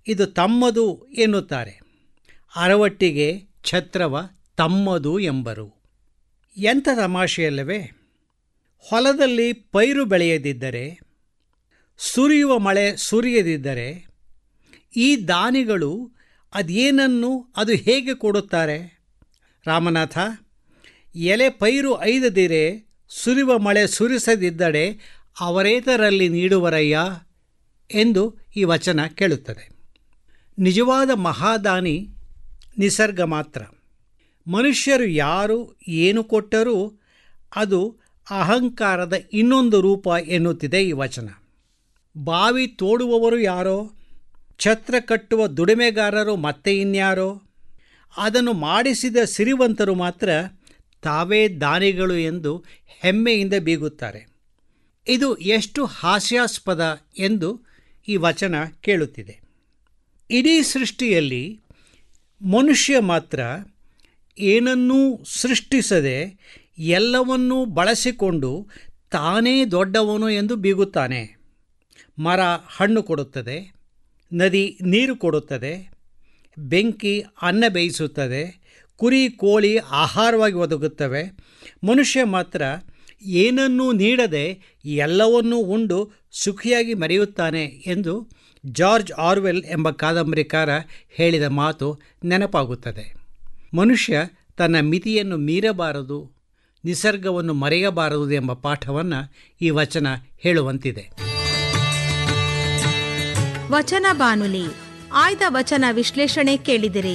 ಇದು ತಮ್ಮದು ಎನ್ನುತ್ತಾರೆ ಅರವಟ್ಟಿಗೆ ಛತ್ರವ ತಮ್ಮದು ಎಂಬರು ಎಂಥ ತಮಾಷೆಯಲ್ಲವೇ ಹೊಲದಲ್ಲಿ ಪೈರು ಬೆಳೆಯದಿದ್ದರೆ ಸುರಿಯುವ ಮಳೆ ಸುರಿಯದಿದ್ದರೆ ಈ ದಾನಿಗಳು ಅದೇನನ್ನು ಅದು ಹೇಗೆ ಕೊಡುತ್ತಾರೆ ರಾಮನಾಥ ಎಲೆ ಪೈರು ಐದದಿರೆ ಸುರಿಯುವ ಮಳೆ ಸುರಿಸದಿದ್ದರೆ ಅವರೇತರಲ್ಲಿ ನೀಡುವರಯ್ಯ ಎಂದು ಈ ವಚನ ಕೇಳುತ್ತದೆ ನಿಜವಾದ ಮಹಾದಾನಿ ನಿಸರ್ಗ ಮಾತ್ರ ಮನುಷ್ಯರು ಯಾರು ಏನು ಕೊಟ್ಟರೂ ಅದು ಅಹಂಕಾರದ ಇನ್ನೊಂದು ರೂಪ ಎನ್ನುತ್ತಿದೆ ಈ ವಚನ ಬಾವಿ ತೋಡುವವರು ಯಾರೋ ಛತ್ರ ಕಟ್ಟುವ ದುಡಿಮೆಗಾರರು ಮತ್ತೆ ಇನ್ಯಾರೋ ಅದನ್ನು ಮಾಡಿಸಿದ ಸಿರಿವಂತರು ಮಾತ್ರ ತಾವೇ ದಾನಿಗಳು ಎಂದು ಹೆಮ್ಮೆಯಿಂದ ಬೀಗುತ್ತಾರೆ ಇದು ಎಷ್ಟು ಹಾಸ್ಯಾಸ್ಪದ ಎಂದು ಈ ವಚನ ಕೇಳುತ್ತಿದೆ ಇಡೀ ಸೃಷ್ಟಿಯಲ್ಲಿ ಮನುಷ್ಯ ಮಾತ್ರ ಏನನ್ನೂ ಸೃಷ್ಟಿಸದೆ ಎಲ್ಲವನ್ನೂ ಬಳಸಿಕೊಂಡು ತಾನೇ ದೊಡ್ಡವನು ಎಂದು ಬೀಗುತ್ತಾನೆ ಮರ ಹಣ್ಣು ಕೊಡುತ್ತದೆ ನದಿ ನೀರು ಕೊಡುತ್ತದೆ ಬೆಂಕಿ ಅನ್ನ ಬೇಯಿಸುತ್ತದೆ ಕುರಿ ಕೋಳಿ ಆಹಾರವಾಗಿ ಒದಗುತ್ತವೆ ಮನುಷ್ಯ ಮಾತ್ರ ಏನನ್ನೂ ನೀಡದೆ ಎಲ್ಲವನ್ನೂ ಉಂಡು ಸುಖಿಯಾಗಿ ಮರೆಯುತ್ತಾನೆ ಎಂದು ಜಾರ್ಜ್ ಆರ್ವೆಲ್ ಎಂಬ ಕಾದಂಬರಿಕಾರ ಹೇಳಿದ ಮಾತು ನೆನಪಾಗುತ್ತದೆ ಮನುಷ್ಯ ತನ್ನ ಮಿತಿಯನ್ನು ಮೀರಬಾರದು ನಿಸರ್ಗವನ್ನು ಮರೆಯಬಾರದು ಎಂಬ ಪಾಠವನ್ನು ಈ ವಚನ ಹೇಳುವಂತಿದೆ ವಚನ ಬಾನುಲಿ ಆಯ್ದ ವಚನ ವಿಶ್ಲೇಷಣೆ ಕೇಳಿದಿರಿ